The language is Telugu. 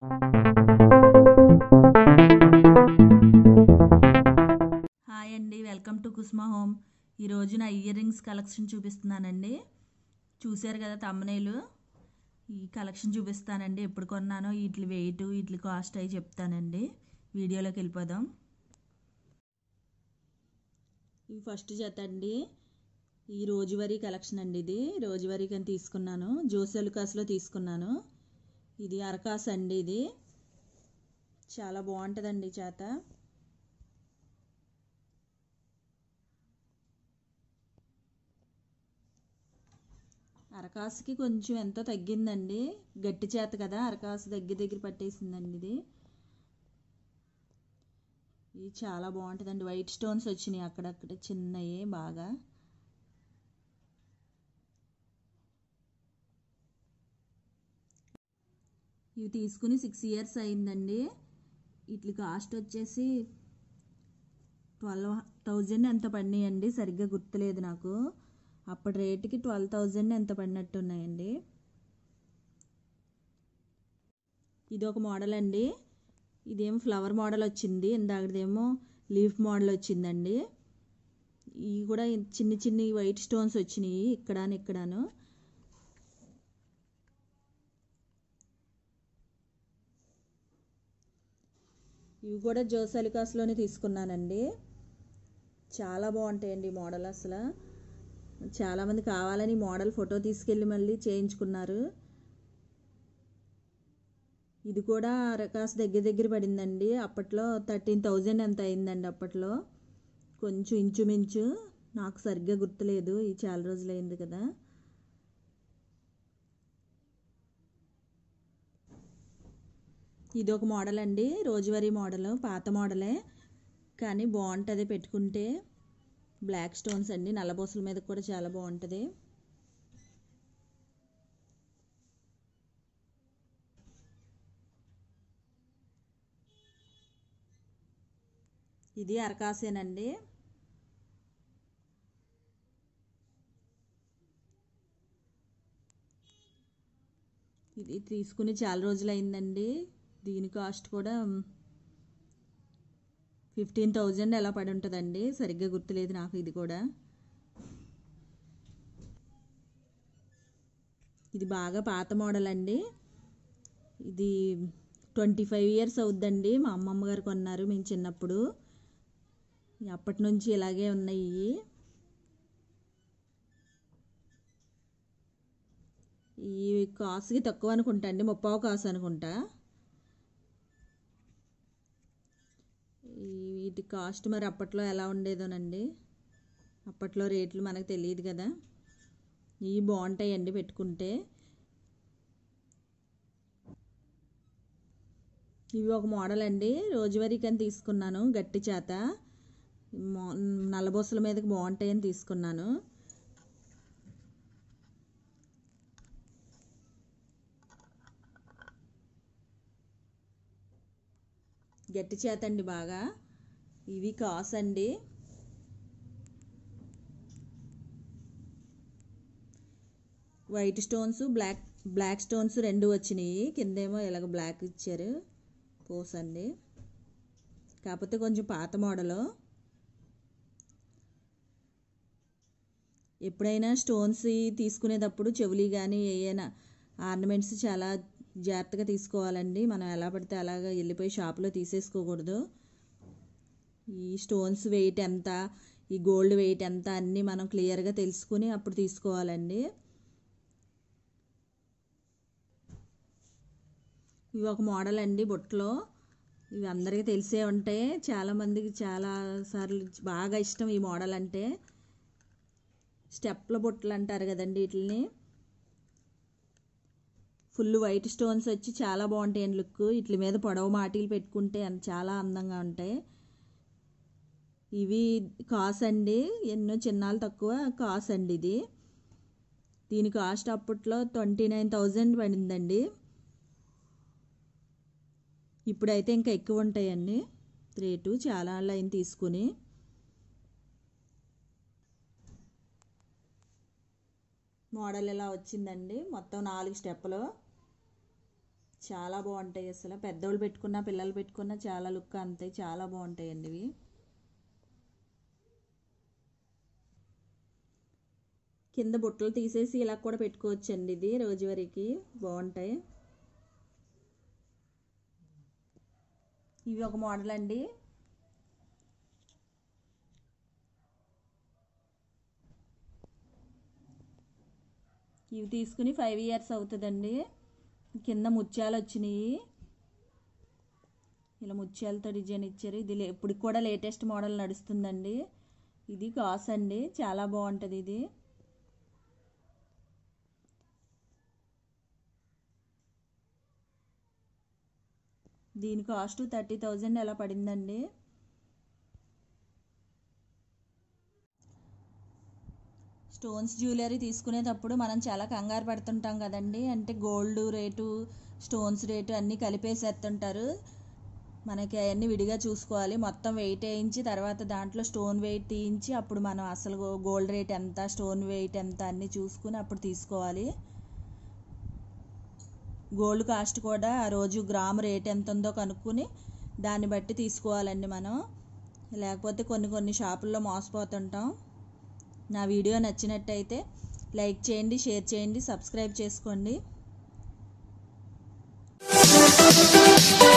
హాయ్ అండి వెల్కమ్ టు కుస్మా హోమ్ ఈరోజు నా ఇయర్ రింగ్స్ కలెక్షన్ చూపిస్తున్నానండి చూశారు కదా తమ్మనేలు ఈ కలెక్షన్ చూపిస్తానండి ఎప్పుడు కొన్నానో వీటి వెయిట్ వీటి కాస్ట్ అవి చెప్తానండి వీడియోలోకి వెళ్ళిపోదాం ఇవి ఫస్ట్ జత అండి ఈ రోజువారీ కలెక్షన్ అండి ఇది రోజువారీకి అని తీసుకున్నాను జోసెలుకాస్లో తీసుకున్నాను ఇది అరకాస్ అండి ఇది చాలా బాగుంటుందండి ఈ చేత అరకాసుకి కొంచెం ఎంతో తగ్గిందండి గట్టి చేత కదా అరకాసు దగ్గర దగ్గర పట్టేసిందండి ఇది ఇది చాలా బాగుంటుందండి వైట్ స్టోన్స్ వచ్చినాయి అక్కడక్కడ చిన్నవి బాగా ఇవి తీసుకుని సిక్స్ ఇయర్స్ అయిందండి వీటి కాస్ట్ వచ్చేసి ట్వెల్వ్ థౌజండ్ ఎంత పడినాయండి సరిగ్గా గుర్తులేదు నాకు అప్పటి రేటుకి ట్వెల్వ్ థౌజండ్ ఎంత పడినట్టు ఉన్నాయండి ఇది ఒక మోడల్ అండి ఇదేమో ఫ్లవర్ మోడల్ వచ్చింది ఇందాకదేమో లీఫ్ మోడల్ వచ్చిందండి ఇవి కూడా చిన్ని చిన్ని వైట్ స్టోన్స్ వచ్చినాయి ఇక్కడాను ఇక్కడాను ఇవి కూడా జోసలికాస్లోనే తీసుకున్నానండి చాలా బాగుంటాయండి ఈ మోడల్ అసలు చాలామంది కావాలని మోడల్ ఫోటో తీసుకెళ్ళి మళ్ళీ చేయించుకున్నారు ఇది కూడా అరకాసు దగ్గర దగ్గర పడిందండి అప్పట్లో థర్టీన్ థౌజండ్ ఎంత అయిందండి అప్పట్లో కొంచెం ఇంచుమించు నాకు సరిగ్గా గుర్తులేదు ఈ చాలా రోజులు అయింది కదా ఇది ఒక మోడల్ అండి రోజువారీ మోడల్ పాత మోడలే కానీ బాగుంటుంది పెట్టుకుంటే బ్లాక్ స్టోన్స్ అండి నల్లబోసల మీద కూడా చాలా బాగుంటుంది ఇది అరకాసేనండి ఇది తీసుకుని చాలా రోజులు అయిందండి దీని కాస్ట్ కూడా ఫిఫ్టీన్ థౌజండ్ ఎలా పడి ఉంటుందండి సరిగ్గా గుర్తులేదు నాకు ఇది కూడా ఇది బాగా పాత మోడల్ అండి ఇది ట్వంటీ ఫైవ్ ఇయర్స్ అవుద్దండి మా అమ్మమ్మ గారు కొన్నారు మేము చిన్నప్పుడు అప్పటి నుంచి ఇలాగే ఉన్నాయి ఈ కాసుకి తక్కువ అనుకుంటా అండి ముప్పావు కాసు అనుకుంటా వీటి కాస్ట్ మరి అప్పట్లో ఎలా ఉండేదోనండి అప్పట్లో రేట్లు మనకు తెలియదు కదా ఇవి బాగుంటాయండి పెట్టుకుంటే ఇవి ఒక మోడల్ అండి రోజువారీకి అని తీసుకున్నాను గట్టి చేత నల్లబొసల మీదకి బాగుంటాయని తీసుకున్నాను గట్టి చేత అండి బాగా ఇవి కాస్ అండి white stones black black stones రెండు వచ్చినాయి కిందేమో ఇలాగ బ్లాక్ ఇచ్చారు పోస్ అండి కాకపోతే కొంచెం పాత మోడలు ఎప్పుడైనా స్టోన్స్ తీసుకునేటప్పుడు చెవులి కానీ ఏమైనా ఆర్నమెంట్స్ చాలా జాగ్రత్తగా తీసుకోవాలండి మనం ఎలా పడితే అలాగా వెళ్ళిపోయి షాప్లో తీసేసుకోకూడదు ఈ స్టోన్స్ వెయిట్ ఎంత ఈ గోల్డ్ వెయిట్ ఎంత అన్నీ మనం క్లియర్గా తెలుసుకుని అప్పుడు తీసుకోవాలండి ఇవి ఒక మోడల్ అండి బుట్టలో ఇవి అందరికీ తెలిసే ఉంటాయి చాలామందికి చాలా సార్లు బాగా ఇష్టం ఈ మోడల్ అంటే స్టెప్ల బుట్టలు అంటారు కదండి వీటిని ఫుల్ వైట్ స్టోన్స్ వచ్చి చాలా బాగుంటాయండి లుక్ వీటి మీద పొడవు మాటీలు పెట్టుకుంటే చాలా అందంగా ఉంటాయి ఇవి కాస్ అండి ఎన్నో చిన్నాలు తక్కువ కాస్ అండి ఇది దీని కాస్ట్ అప్పట్లో ట్వంటీ నైన్ థౌజండ్ పడిందండి ఇప్పుడైతే ఇంకా ఎక్కువ ఉంటాయండి రేటు చాలా లైన్ తీసుకుని మోడల్ ఇలా వచ్చిందండి మొత్తం నాలుగు స్టెప్పులు చాలా బాగుంటాయి అసలు పెద్దోళ్ళు పెట్టుకున్న పిల్లలు పెట్టుకున్న చాలా లుక్ అంతాయి చాలా బాగుంటాయండి ఇవి కింద బుట్టలు తీసేసి ఇలా కూడా పెట్టుకోవచ్చండి ఇది రోజువారీకి బాగుంటాయి ఇవి ఒక మోడల్ అండి ఇవి తీసుకుని ఫైవ్ ఇయర్స్ అవుతుందండి కింద ముత్యాలు వచ్చినాయి ఇలా ముత్యాలతో డిజైన్ ఇచ్చారు ఇది లే- ఇప్పుడు కూడా లేటెస్ట్ మోడల్ నడుస్తుందండి ఇది కాస్ అండి చాలా బాగుంటుంది ఇది దీని కాస్ట్ థర్టీ థౌజండ్ ఎలా పడిందండి స్టోన్స్ జ్యువెలరీ తీసుకునేటప్పుడు మనం చాలా కంగారు పడుతుంటాం కదండి అంటే గోల్డ్ రేటు స్టోన్స్ రేటు అన్నీ కలిపేసేస్తుంటారు మనకి అవన్నీ విడిగా చూసుకోవాలి మొత్తం వెయిట్ వేయించి తర్వాత దాంట్లో స్టోన్ వెయిట్ తీయించి అప్పుడు మనం అసలు గో- గోల్డ్ రేట్ ఎంత స్టోన్ వెయిట్ ఎంత అన్నీ చూసుకుని అప్పుడు తీసుకోవాలి గోల్డ్ కాస్ట్ కూడా ఆ రోజు గ్రాము రేట్ ఎంత ఉందో కనుక్కొని దాన్ని బట్టి తీసుకోవాలండి మనం లేకపోతే కొన్ని కొన్ని షాపుల్లో మోసపోతుంటాం నా వీడియో నచ్చినట్టయితే లైక్ చేయండి షేర్ చేయండి సబ్స్క్రైబ్ చేసుకోండి